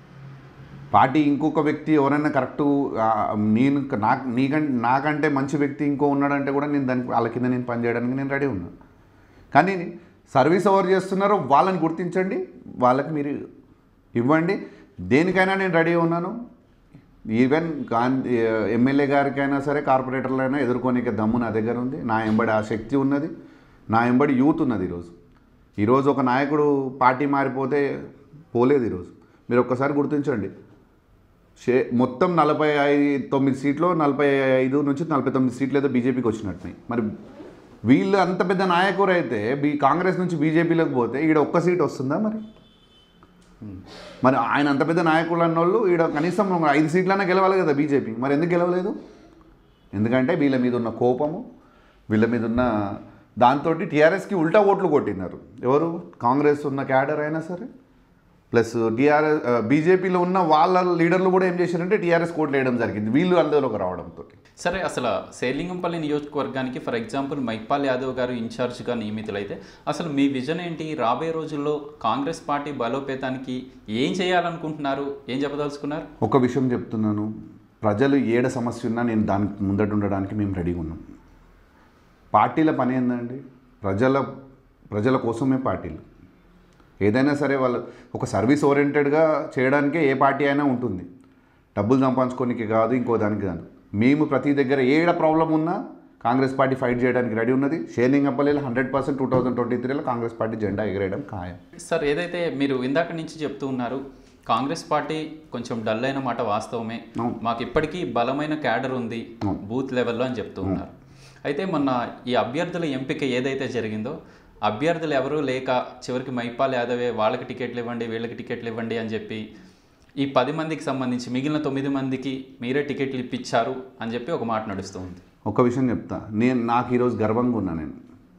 పార్టీ ఇంకొక వ్యక్తి ఎవరైనా కరెక్ట్ నేను నాకు నీకంటే నాకంటే మంచి వ్యక్తి ఇంకో ఉన్నాడంటే కూడా నేను దానికి వాళ్ళ కింద నేను పనిచేయడానికి నేను రెడీ ఉన్నా కానీ సర్వీస్ ఎవరు చేస్తున్నారో వాళ్ళని గుర్తించండి వాళ్ళకి మీరు ఇవ్వండి దేనికైనా నేను రెడీ ఉన్నాను ఈవెన్ గాంధీ ఎమ్మెల్యే గారికైనా సరే కార్పొరేటర్లైనా ఎదుర్కొనే దమ్ము నా దగ్గర ఉంది నా ఎంబడి ఆ శక్తి ఉన్నది నా ఎంబడి యూత్ ఉన్నది ఈరోజు ఈరోజు ఒక నాయకుడు పార్టీ మారిపోతే పోలేదు ఈరోజు మీరు ఒక్కసారి గుర్తించండి షే మొత్తం నలభై ఐదు తొమ్మిది సీట్లు నలభై ఐదు నుంచి నలభై తొమ్మిది సీట్లు ఏదో బీజేపీకి వచ్చినట్టున్నాయి మరి వీళ్ళు అంత పెద్ద నాయకుడు అయితే బీ కాంగ్రెస్ నుంచి బీజేపీలోకి పోతే ఈడ ఒక్క సీట్ వస్తుందా మరి మరి ఆయన అంత పెద్ద నాయకులు అన్నోళ్ళు ఈడ కనీసం ఒక ఐదు సీట్లైనా గెలవాలి కదా బీజేపీ మరి ఎందుకు గెలవలేదు ఎందుకంటే వీళ్ళ మీద ఉన్న కోపము వీళ్ళ మీద ఉన్న దాంతో టీఆర్ఎస్కి ఉల్టా ఓట్లు కొట్టినారు ఎవరు కాంగ్రెస్ ఉన్న క్యాడర్ అయినా సరే ప్లస్ టీఆర్ఎస్ బీజేపీలో ఉన్న వాళ్ళ లీడర్లు కూడా ఏం చేశారంటే టీఆర్ఎస్ కోట్లు వేయడం జరిగింది వీళ్ళు అందులోకి రావడంతో సరే అసలు సేలింగంపల్లి నియోజకవర్గానికి ఫర్ ఎగ్జాంపుల్ మైపాల్ యాదవ్ గారు ఇన్ఛార్జ్గా నియమితులైతే అసలు మీ విజన్ ఏంటి రాబోయే రోజుల్లో కాంగ్రెస్ పార్టీ బలోపేతానికి ఏం చేయాలనుకుంటున్నారు ఏం చెప్పదలుచుకున్నారు ఒక విషయం చెప్తున్నాను ప్రజలు ఏడ సమస్య ఉన్నా నేను దానికి ముందట ఉండడానికి మేము రెడీగా ఉన్నాం పార్టీల పని ఏందండి ప్రజల ప్రజల కోసమే పార్టీలు ఏదైనా సరే వాళ్ళు ఒక సర్వీస్ ఓరియంటెడ్గా చేయడానికే ఏ పార్టీ అయినా ఉంటుంది డబ్బులు సంపాదించుకోనికి కాదు ఇంకో దానికి కాదు మేము ప్రతి దగ్గర ఏడ ప్రాబ్లం ఉన్నా కాంగ్రెస్ పార్టీ ఫైట్ చేయడానికి రెడీ ఉన్నది షేరింగపల్లిలో hundred percent two thousand twenty త్రీలో కాంగ్రెస్ పార్టీ జెండా ఎగరేయడం ఖాయం సార్ ఏదైతే మీరు ఇందాక నుంచి చెప్తూ ఉన్నారు కాంగ్రెస్ పార్టీ కొంచెం డల్ అయిన మాట వాస్తవమే అవును. మాకు ఇప్పటికీ బలమైన క్యాడర్ ఉంది అవును. బూత్ లెవెల్లో అని చెప్తూ ఉన్నారు అయితే మొన్న ఈ అభ్యర్థుల ఎంపిక ఏదైతే జరిగిందో అభ్యర్థులు ఎవరూ లేక చివరికి మైపాల్ యాదవే వాళ్ళకి టికెట్లు ఇవ్వండి వీళ్ళకి టికెట్లు ఇవ్వండి అని చెప్పి ఈ పది మందికి సంబంధించి మిగిలిన తొమ్మిది మందికి మీరే టికెట్లు ఇప్పించారు అని చెప్పి ఒక మాట నడుస్తూ ఉంది ఒక విషయం చెప్తా నేను నాకు ఈరోజు గర్వంగా ఉన్నా నేను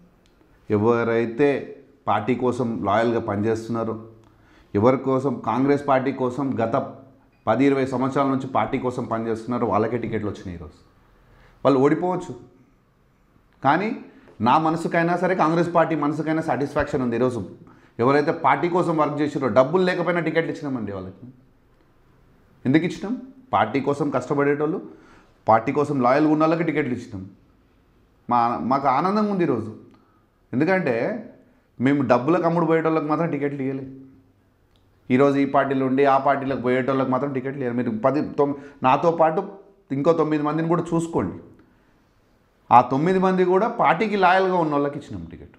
ఎవరైతే పార్టీ కోసం లాయల్గా పనిచేస్తున్నారో ఎవరి కోసం కాంగ్రెస్ పార్టీ కోసం గత పది ఇరవై సంవత్సరాల నుంచి పార్టీ కోసం పనిచేస్తున్నారో వాళ్ళకే టికెట్లు వచ్చినాయి ఈరోజు వాళ్ళు ఓడిపోవచ్చు కానీ నా మనసుకైనా సరే కాంగ్రెస్ పార్టీ మనసుకైనా సాటిస్ఫాక్షన్ ఉంది ఈరోజు ఎవరైతే పార్టీ కోసం వర్క్ చేసారో డబ్బులు లేకపోయినా టికెట్లు ఇచ్చినామండి వాళ్ళకి ఎందుకు ఇచ్చినాం పార్టీ కోసం కష్టపడేటోళ్ళు పార్టీ కోసం లాయల్గా ఉన్న వాళ్ళకి టికెట్లు ఇచ్చినాం మా మాకు ఆనందంగా ఉంది ఈరోజు ఎందుకంటే మేము డబ్బులకు అమ్ముడు పోయేటోళ్ళకి మాత్రం టికెట్లు ఇవ్వలే ఈరోజు ఈ పార్టీలో ఉండి ఆ పార్టీలకు పోయేటోళ్ళకి మాత్రం టికెట్లు ఇవ్వాలి మీరు పది తొమ్మిది నాతో పాటు ఇంకో తొమ్మిది మందిని కూడా చూసుకోండి ఆ తొమ్మిది మంది కూడా పార్టీకి లాయల్గా ఉన్న వాళ్ళకి ఇచ్చినాం టికెట్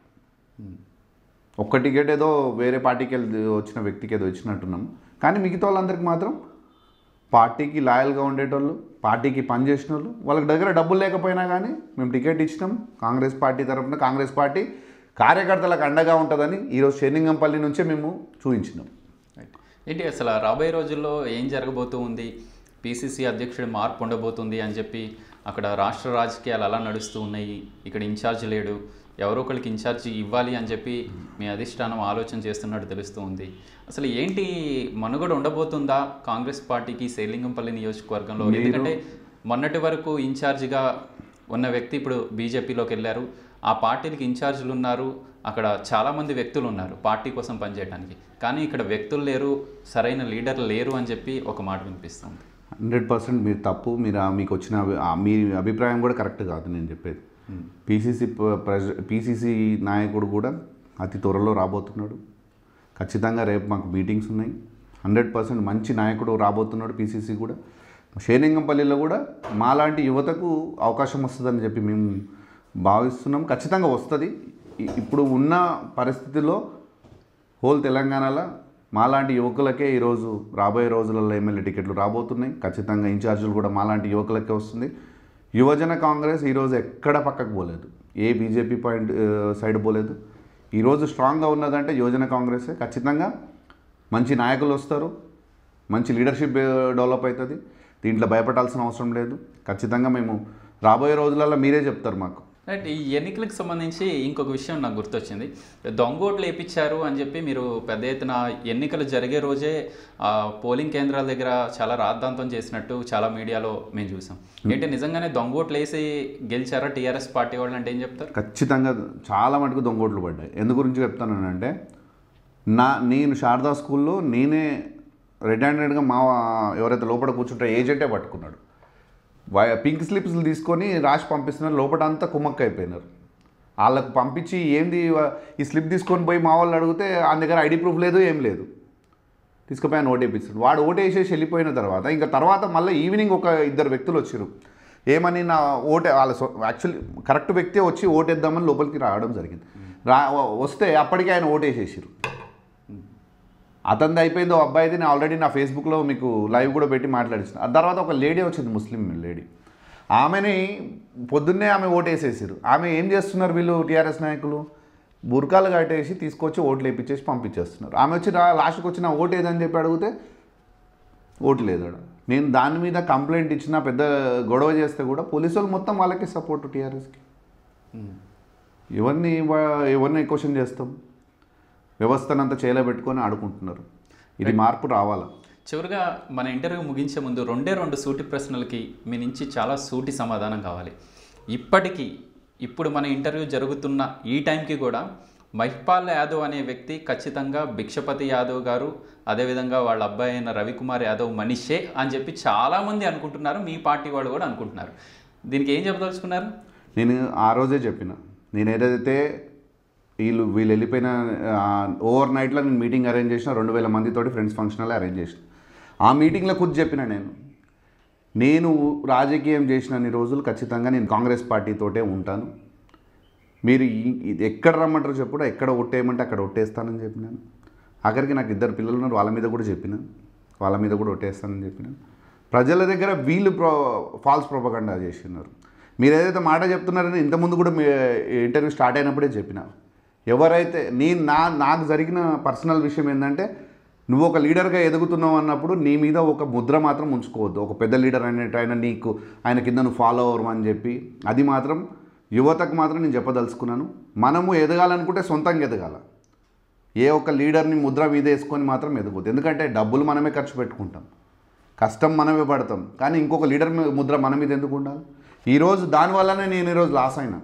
ఒక్క టికెట్ ఏదో వేరే పార్టీకి వెళ్ళి వచ్చిన వ్యక్తికి ఏదో ఇచ్చినట్టున్నాం కానీ మిగతా వాళ్ళందరికీ మాత్రం పార్టీకి లాయల్గా ఉండేటోళ్ళు పార్టీకి పనిచేసిన వాళ్ళు వాళ్ళకి దగ్గర డబ్బులు లేకపోయినా కానీ మేము టికెట్ ఇచ్చినాం కాంగ్రెస్ పార్టీ తరఫున కాంగ్రెస్ పార్టీ కార్యకర్తలకు అండగా ఉంటుందని ఈరోజు శనింగంపల్లి నుంచే మేము చూపించినాం రైట్. ఏంటి అసలు రాబోయే రోజుల్లో ఏం జరగబోతూ ఉంది పిసిసి అధ్యక్షుడి మార్పు ఉండబోతుంది అని చెప్పి అక్కడ రాష్ట్ర రాజకీయాలు అలా నడుస్తూ ఉన్నాయి ఇక్కడ ఇన్ఛార్జ్ లేడు ఎవరో ఒకరికి ఇన్ఛార్జ్ ఇవ్వాలి అని చెప్పి మీ అధిష్టానం ఆలోచన చేస్తున్నట్టు తెలుస్తూ ఉంది అసలు ఏంటి మనుగడ ఉండబోతుందా కాంగ్రెస్ పార్టీకి సేలింగంపల్లి నియోజకవర్గంలో మీరు- ఎందుకంటే మొన్నటి వరకు ఇన్ఛార్జిగా ఉన్న వ్యక్తి ఇప్పుడు బీజేపీలోకి వెళ్ళారు ఆ పార్టీలకు ఇన్ఛార్జీలు ఉన్నారు అక్కడ చాలామంది వ్యక్తులు ఉన్నారు పార్టీ కోసం పనిచేయడానికి కానీ ఇక్కడ వ్యక్తులు లేరు సరైన లీడర్లు లేరు అని చెప్పి ఒక మాట వినిపిస్తుంది హండ్రెడ్ పర్సెంట్ మీరు తప్పు మీరు ఆ మీకు వచ్చిన అభి- ఆ మీ అభిప్రాయం కూడా కరెక్ట్ కాదు నేను చెప్పేది పీసీసీ ప్రెజ పీసీసీ నాయకుడు కూడా అతి త్వరలో రాబోతున్నాడు ఖచ్చితంగా రేపు మాకు మీటింగ్స్ ఉన్నాయి హండ్రెడ్ పర్సెంట్ మంచి నాయకుడు రాబోతున్నాడు పీసీసీ కూడా షేనింగంపల్లిలో కూడా మాలాంటి యువతకు అవకాశం వస్తుందని చెప్పి మేము భావిస్తున్నాం ఖచ్చితంగా వస్తుంది ఇ- ఇప్పుడు ఉన్న పరిస్థితిలో హోల్ తెలంగాణలో మాలాంటి యువకులకే ఈరోజు రాబోయే రోజులలో ఎమ్మెల్యే టికెట్లు రాబోతున్నాయి ఖచ్చితంగా ఇన్ఛార్జీలు కూడా మాలాంటి యువకులకే వస్తుంది యువజన కాంగ్రెస్ ఈరోజు ఎక్కడ పక్కకు పోలేదు ఏ బీజేపీ పాయింట్ ఆ, సైడ్ పోలేదు ఈరోజు స్ట్రాంగ్గా ఉన్నదంటే యువజన కాంగ్రెసే ఖచ్చితంగా మంచి నాయకులు వస్తారు మంచి లీడర్షిప్ డెవలప్ అవుతుంది దీంట్లో భయపడాల్సిన అవసరం లేదు ఖచ్చితంగా మేము రాబోయే రోజులలో మీరే చెప్తారు మాకు రైట్ ఈ ఎన్నికలకు సంబంధించి ఇంకొక విషయం నాకు గుర్తొచ్చింది దొంగోట్లు వేయించారు అని చెప్పి మీరు పెద్ద ఎత్తున ఎన్నికలు జరిగే రోజే ఆ, పోలింగ్ కేంద్రాల దగ్గర చాలా రాద్ధాంతం చేసినట్టు చాలా మీడియాలో మేము చూసాం ఏంటి నిజంగానే దొంగోట్లు వేసి గెలిచారా టీఆర్ఎస్ పార్టీ వాళ్ళు అంటే ఏం చెప్తారు ఖచ్చితంగా చాలా మటుకు దొంగోట్లు పడ్డాయి ఎందు గురించి చెప్తానంటే నా నేను శారదా స్కూల్లో నేనే రెడ్ హ్యాండెడ్గా మా ఎవరైతే లోపల కూర్చుంటారో ఏజెంటే పట్టుకున్నాడు వై- పింక్ స్లిప్స్ తీసుకొని రాసి పంపిస్తున్నారు లోపల అంతా కుమ్మక్క అయిపోయినారు వాళ్ళకు పంపించి ఏంది వా- ఈ స్లిప్ తీసుకొని పోయి మా వాళ్ళు అడిగితే ఆయన దగ్గర ఐడి ప్రూఫ్ లేదు ఏం లేదు తీసుకుపోయి ఆయన ఓటేపిస్తాడు వాడు ఓటేసేసి వెళ్ళిపోయిన తర్వాత ఇంకా తర్వాత మళ్ళీ ఈవినింగ్ ఒక ఇద్దరు వ్యక్తులు వచ్చారు ఏమని నా ఓటే వాళ్ళ యాక్చువల్లీ కరెక్ట్ వ్యక్తే వచ్చి ఓటేద్దామని లోపలికి రావడం జరిగింది రా వస్తే అప్పటికే ఆయన ఓటేసేసారు అతనిది అయిపోయిందో అబ్బాయిది నేను ఆల్రెడీ నా ఫేస్బుక్లో మీకు లైవ్ కూడా పెట్టి మాట్లాడించిన ఆ తర్వాత ఒక లేడీ వచ్చింది ముస్లిం లేడీ ఆమెని పొద్దున్నే ఆమె ఓటేసేసారు ఆమె ఏం చేస్తున్నారు వీళ్ళు టీఆర్ఎస్ నాయకులు బుర్కాలు కట్టేసి తీసుకొచ్చి ఓట్లు వేయించేసి పంపించేస్తున్నారు ఆమె వచ్చి రా లాస్ట్కి వచ్చి నా ఓటు ఏదని చెప్పి అడిగితే ఓటు లేదు ఆడ నేను దాని మీద కంప్లైంట్ ఇచ్చిన పెద్ద గొడవ చేస్తే కూడా పోలీసు వాళ్ళు మొత్తం వాళ్ళకే సపోర్ట్ టీఆర్ఎస్కి ఉమ్. ఎవరిని వా- ఎవరిని క్వశ్చన్ చేస్తాం వ్యవస్థనంతా చేలో పెట్టుకొని ఆడుకుంటున్నారు ఇది మార్పు రావాలా చివరిగా మన ఇంటర్వ్యూ ముగించే ముందు రెండే రెండు సూటి ప్రశ్నలకి మీ నుంచి చాలా సూటి సమాధానం కావాలి ఇప్పటికీ ఇప్పుడు మన ఇంటర్వ్యూ జరుగుతున్న ఈ టైంకి కూడా మహిపాల్ యాదవ్ అనే వ్యక్తి ఖచ్చితంగా భిక్షపతి యాదవ్ గారు అదేవిధంగా వాళ్ళ అబ్బాయి అయిన రవికుమార్ యాదవ్ మనిషే అని చెప్పి చాలామంది అనుకుంటున్నారు మీ పార్టీ వాళ్ళు కూడా అనుకుంటున్నారు దీనికి ఏం చెప్పదలుచుకున్నారు నేను ఆ రోజే చెప్పిన నేను ఏదైతే వీళ్ళు వీళ్ళు వెళ్ళిపోయిన ఓవర్ నైట్లో నేను మీటింగ్ అరేంజ్ చేసిన రెండు వేల మందితోటి ఫ్రెండ్స్ ఫంక్షన్లో అరేంజ్ చేసిన ఆ మీటింగ్లో కూర్చు చెప్పిన నేను నేను రాజకీయం చేసినన్ని రోజులు ఖచ్చితంగా నేను కాంగ్రెస్ పార్టీతోటే ఉంటాను మీరు ఈ- ఇది ఎక్కడ రమ్మంటారో చెప్పుడు ఎక్కడ ఒట్టేయమంటే అక్కడ ఒట్టేస్తానని చెప్పినాను ఆఖరికి నాకు ఇద్దరు పిల్లలు ఉన్నారు వాళ్ళ మీద కూడా చెప్పిన వాళ్ళ మీద కూడా ఒట్టేస్తానని చెప్పిన ప్రజల దగ్గర వీళ్ళు ప్రో ఫాల్స్ ప్రొపగండా చేస్తున్నారు మీరు ఏదైతే మాట చెప్తున్నారని ఇంతకుముందు కూడా మీ ఇంటర్వ్యూ స్టార్ట్ అయినప్పుడే చెప్పిన ఎవరైతే నేను నా నాకు జరిగిన పర్సనల్ విషయం ఏంటంటే నువ్వు ఒక లీడర్గా ఎదుగుతున్నావు అన్నప్పుడు నీ మీద ఒక ముద్ర మాత్రం ఉంచుకోవద్దు ఒక పెద్ద లీడర్ అనేట ఆయన నీకు ఆయన కింద నువ్వు ఫాలో అవ్వరు అని చెప్పి అది మాత్రం యువతకు మాత్రం నేను చెప్పదలుచుకున్నాను మనము ఎదగాలనుకుంటే సొంతంగా ఎదగాల ఏ ఒక్క లీడర్ని ముద్ర మీద వేసుకొని మాత్రం ఎదగొద్దు ఎందుకంటే డబ్బులు మనమే ఖర్చు పెట్టుకుంటాం కష్టం మనమే పడతాం కానీ ఇంకొక లీడర్ మీ- ముద్ర మన మీద ఎందుకు ఉండాలి ఈరోజు దానివల్లనే నేను ఈరోజు లాస్ అయినా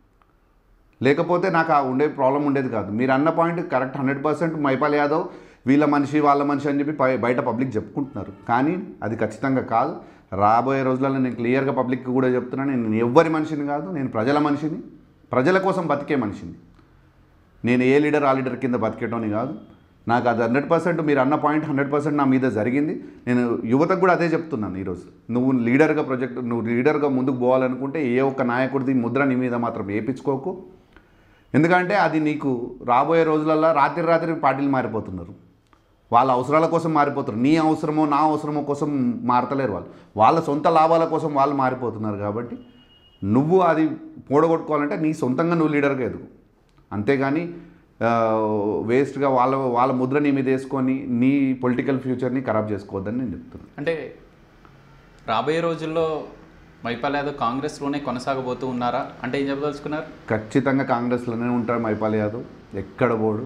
లేకపోతే నాకు ఆ ఉండే ప్రాబ్లం ఉండేది కాదు మీరు అన్న point correct hundred percent Maipal Yadav వీళ్ళ మనిషి వాళ్ళ మనిషి అని చెప్పి పై- బయట పబ్లిక్ చెప్పుకుంటున్నారు కానీ అది ఖచ్చితంగా కాదు రాబోయే రోజులలో నేను క్లియర్గా పబ్లిక్కి కూడా చెప్తున్నాను నేను ఎవ్వరి మనిషిని కాదు నేను ప్రజల మనిషిని ప్రజల కోసం బతికే మనిషిని నేను ఏ లీడర్ ఆ లీడర్ కింద బతికేటోని కాదు నాకు అది హండ్రెడ్ పర్సెంట్ మీరు అన్న పాయింట్ హండ్రెడ్ పర్సెంట్ నా మీద జరిగింది నేను యువతకు కూడా అదే చెప్తున్నాను ఈరోజు నువ్వు లీడర్గా ప్రొజెక్ట్ నువ్వు లీడర్గా ముందుకు పోవాలనుకుంటే ఏ ఒక్క నాయకుడిది ముద్ర నీ మీద మాత్రం వేయించుకోకు ఎందుకంటే అది నీకు రాబోయే రోజులలో రాత్రి రాత్రి పార్టీలు మారిపోతున్నారు వాళ్ళ అవసరాల కోసం మారిపోతున్నారు నీ అవసరమో నా అవసరమో కోసం మారతలేరు వాళ్ళు వాళ్ళ సొంత లాభాల కోసం వాళ్ళు మారిపోతున్నారు కాబట్టి నువ్వు అది పూడగొట్టుకోవాలంటే నీ సొంతంగా నువ్వు లీడర్గా ఎదుగు అంతేగాని వేస్ట్గా వాళ్ళ వాళ్ళ ముద్ర నీ మీద వేసుకొని నీ పొలిటికల్ ఫ్యూచర్ని ఖరాబ్ చేసుకోవద్దని నేను చెప్తున్నాను అంటే రాబోయే రోజుల్లో మైపాల్ యాదవ్ కాంగ్రెస్లోనే కొనసాగబోతూ ఉన్నారా అంటే ఏం చెప్పదలుచుకున్నారు ఖచ్చితంగా కాంగ్రెస్లోనే ఉంటాడు మైపాల్ యాదవ్ ఎక్కడ పోడు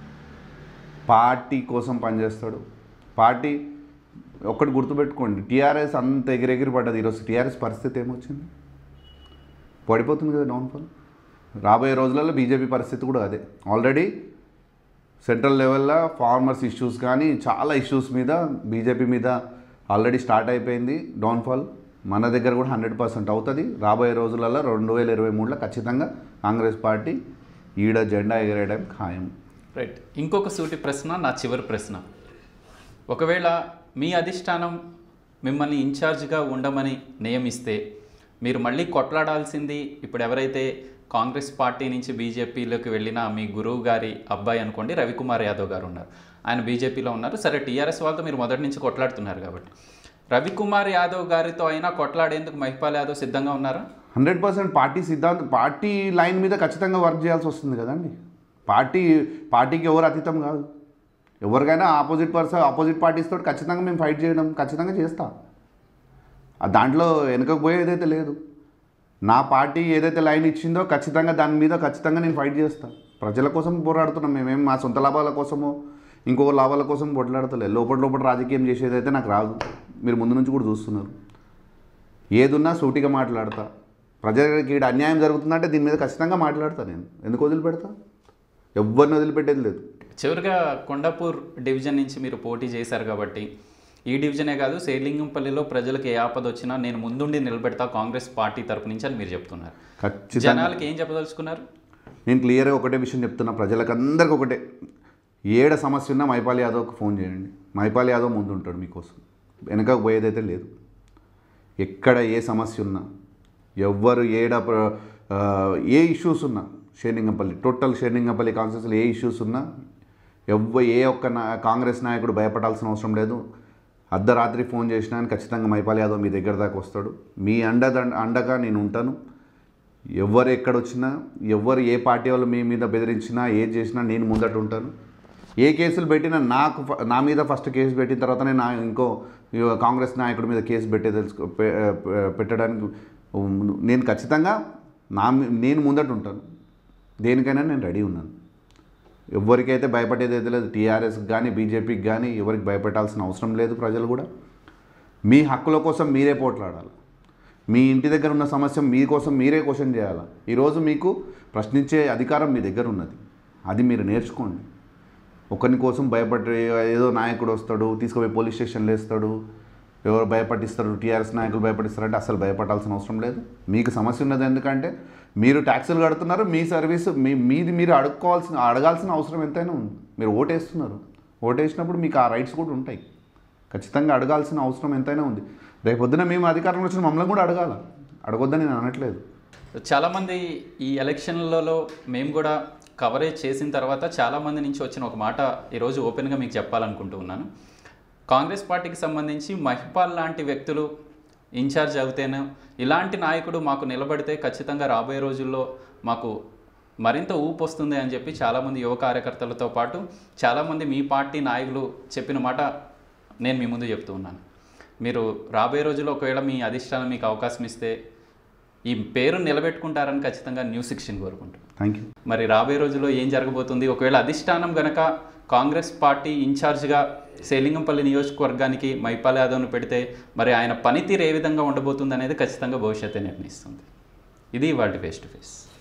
పార్టీ కోసం పనిచేస్తాడు పార్టీ ఒక్కటి గుర్తుపెట్టుకోండి టీఆర్ఎస్ అంత ఎగిరెగిరి పడ్డది ఈరోజు టీఆర్ఎస్ పరిస్థితి ఏమొచ్చింది పడిపోతుంది కదా డౌన్ఫాల్ రాబోయే రోజులలో బీజేపీ పరిస్థితి కూడా అదే ఆల్రెడీ సెంట్రల్ లెవెల్లో ఫార్మర్స్ ఇష్యూస్ కానీ చాలా ఇష్యూస్ మీద బీజేపీ మీద ఆల్రెడీ స్టార్ట్ అయిపోయింది డౌన్ఫాల్ మన దగ్గర కూడా హండ్రెడ్ పర్సెంట్ అవుతుంది రాబోయే రోజులలో రెండు వేల ఇరవై మూడులో ఖచ్చితంగా కాంగ్రెస్ పార్టీ ఈడ జెండా ఎగరేయడం ఖాయం రైట్ ఇంకొక సూటి ప్రశ్న నా చివరి ప్రశ్న ఒకవేళ మీ అధిష్టానం మిమ్మల్ని ఇన్ఛార్జ్గా ఉండమని నియమిస్తే మీరు మళ్ళీ కొట్లాడాల్సింది ఇప్పుడు ఎవరైతే కాంగ్రెస్ పార్టీ నుంచి బీజేపీలోకి వెళ్ళిన మీ గురువు గారి అబ్బాయి అనుకోండి రవికుమార్ యాదవ్ గారు ఉన్నారు ఆయన బీజేపీలో ఉన్నారు సరే టీఆర్ఎస్ వాళ్ళతో మీరు మొదటి నుంచి కొట్లాడుతున్నారు కాబట్టి రవికుమార్ యాదవ్ గారితో అయినా కొట్లాడేందుకు మహిపాల్ యాదవ్ సిద్ధంగా ఉన్నారా హండ్రెడ్ పర్సెంట్ పార్టీ సిద్ధాంతం పార్టీ లైన్ మీద ఖచ్చితంగా వర్క్ చేయాల్సి వస్తుంది కదండి పార్టీ పార్టీకి ఎవరు అతీతం కాదు ఎవరికైనా ఆపోజిట్ పర్సన్ ఆపోజిట్ పార్టీస్ తోటి ఖచ్చితంగా మేము ఫైట్ చేయడం ఖచ్చితంగా చేస్తాం ఆ దాంట్లో వెనుకకు పోయేదైతే లేదు నా పార్టీ ఏదైతే లైన్ ఇచ్చిందో ఖచ్చితంగా దాని మీద ఖచ్చితంగా నేను ఫైట్ చేస్తాను ప్రజల కోసం పోరాడుతున్నాం మేమేం మా సొంత లాభాల కోసమో ఇంకో లాభాల కోసం పోట్లాడతలే లోపల లోపల రాజకీయం చేసేదైతే నాకు రాదు మీరు ముందు నుంచి కూడా చూస్తున్నారు ఏదున్నా సూటిగా మాట్లాడతా ప్రజలకి ఈడ అన్యాయం జరుగుతుందంటే దీని మీద ఖచ్చితంగా మాట్లాడతా నేను ఎందుకు వదిలిపెడతా ఎవరిని వదిలిపెట్టేది లేదు చివరిగా కొండాపూర్ డివిజన్ నుంచి మీరు పోటీ చేశారు కాబట్టి ఈ డివిజనే కాదు సేలింగంపల్లిలో ప్రజలకు ఏ ఆపద వచ్చినా నేను ముందుండి నిలబెడతా కాంగ్రెస్ పార్టీ తరపు నుంచి అని మీరు చెప్తున్నారు ఖచ్చితంగా జనాలకి ఏం చెప్పదలుచుకున్నారు నేను క్లియర్గా ఒకటే విషయం చెప్తున్నా ప్రజలకు అందరికి ఒకటే ఏడ సమస్య ఉన్నా మైపాల్ యాదవ్కి ఫోన్ చేయండి మైపాల్ యాదవ్ ముందు ఉంటాడు మీకోసం వెనకకు పోయేదైతే లేదు ఎక్కడ ఏ సమస్య ఉన్నా ఎవ్వరు ఏడ ప్ర- ఆ, ఏ ఇష్యూస్ ఉన్నా షేర్లింగంపల్లి టోటల్ షేర్లింగంపల్లి కాన్స్టిట్యూన్సీలో ఏ ఇష్యూస్ ఉన్నా ఎవ్వ ఏ ఒక్క నా కాంగ్రెస్ నాయకుడు భయపడాల్సిన అవసరం లేదు అర్ధరాత్రి ఫోన్ చేసినా అని ఖచ్చితంగా మైపాల్ యాదవ్ మీ దగ్గర దాకా వస్తాడు మీ అండ అండగా నేను ఉంటాను ఎవరు ఎక్కడొచ్చినా ఎవరు ఏ పార్టీ వాళ్ళు మీ మీద బెదిరించినా ఏది చేసినా నేను ముందట ఉంటాను ఏ కేసులు పెట్టినా నాకు ఫ- నా మీద ఫస్ట్ కేసు పెట్టిన తర్వాతనే నా ఇంకో ఇవ కాంగ్రెస్ నాయకుడి మీద కేసు పెట్టే తెలుసుకో పె- పె- పెట్టడానికి ఉమ్, నేను ఖచ్చితంగా నా మీ- నేను ముందట ఉంటాను దేనికైనా నేను రెడీ ఉన్నాను ఎవరికైతే భయపడేది అయితే లేదు టీఆర్ఎస్కి కానీ బీజేపీకి కానీ ఎవరికి భయపెట్టాల్సిన అవసరం లేదు ప్రజలు కూడా మీ హక్కుల కోసం మీరే పోట్లాడాలి మీ ఇంటి దగ్గర ఉన్న సమస్య మీకోసం మీరే క్వశ్చన్ చేయాలి ఈరోజు మీకు ప్రశ్నించే అధికారం మీ దగ్గర ఉన్నది అది మీరు నేర్చుకోండి ఒకరి కోసం భయపడే ఏదో నాయకుడు వస్తాడు తీసుకుపోయి పోలీస్ స్టేషన్లో వేస్తాడు ఎవరు భయపట్టిస్తారు టీఆర్ఎస్ నాయకులు భయపడిస్తారంటే అసలు భయపడాల్సిన అవసరం లేదు మీకు సమస్య ఉన్నది ఎందుకంటే మీరు ట్యాక్సులు కడుతున్నారు మీ సర్వీస్ మీ మీది మీరు అడుక్కోవాల్సిన అడగాల్సిన అవసరం ఎంతైనా ఉంది మీరు ఓటేస్తున్నారు ఓటేసినప్పుడు మీకు ఆ రైట్స్ కూడా ఉంటాయి ఖచ్చితంగా అడగాల్సిన అవసరం ఎంతైనా ఉంది రేపు పొద్దున మేము అధికారంలో వచ్చిన మమ్మల్ని కూడా అడగాల అడగొద్దని నేను అనట్లేదు చాలామంది ఈ ఎలక్షన్లలో మేము కూడా కవరేజ్ చేసిన తర్వాత చాలామంది నుంచి వచ్చిన ఒక మాట ఈరోజు ఓపెన్గా మీకు చెప్పాలనుకుంటూ ఉన్నాను కాంగ్రెస్ పార్టీకి సంబంధించి మహిపాల్ లాంటి వ్యక్తులు ఇన్ఛార్జ్ అవుతేనే ఇలాంటి నాయకుడు మాకు నిలబడితే ఖచ్చితంగా రాబోయే రోజుల్లో మాకు మరింత ఊపు వస్తుంది అని చెప్పి చాలామంది యువ కార్యకర్తలతో పాటు చాలామంది మీ పార్టీ నాయకులు చెప్పిన మాట నేను మీ ముందు చెప్తూ ఉన్నాను మీరు రాబోయే రోజుల్లో ఒకవేళ మీ అధిష్టానం మీకు అవకాశం ఇస్తే ఈ పేరు నిలబెట్టుకుంటారని ఖచ్చితంగా న్యూస్ సిక్స్టీన్ కోరుకుంటున్నాను థ్యాంక్ యూ మరి రాబోయే రోజుల్లో ఏం జరగబోతుంది ఒకవేళ అధిష్టానం గనక కాంగ్రెస్ పార్టీ ఇన్ఛార్జ్గా సేలింగంపల్లి నియోజకవర్గానికి మైపాల్ యాదవ్ను పెడితే మరి ఆయన పనితీరు ఏ విధంగా ఉండబోతుంది అనేది ఖచ్చితంగా భవిష్యత్తే నిర్ణయిస్తుంది ఇది వాటి ఫేస్ టు ఫేస్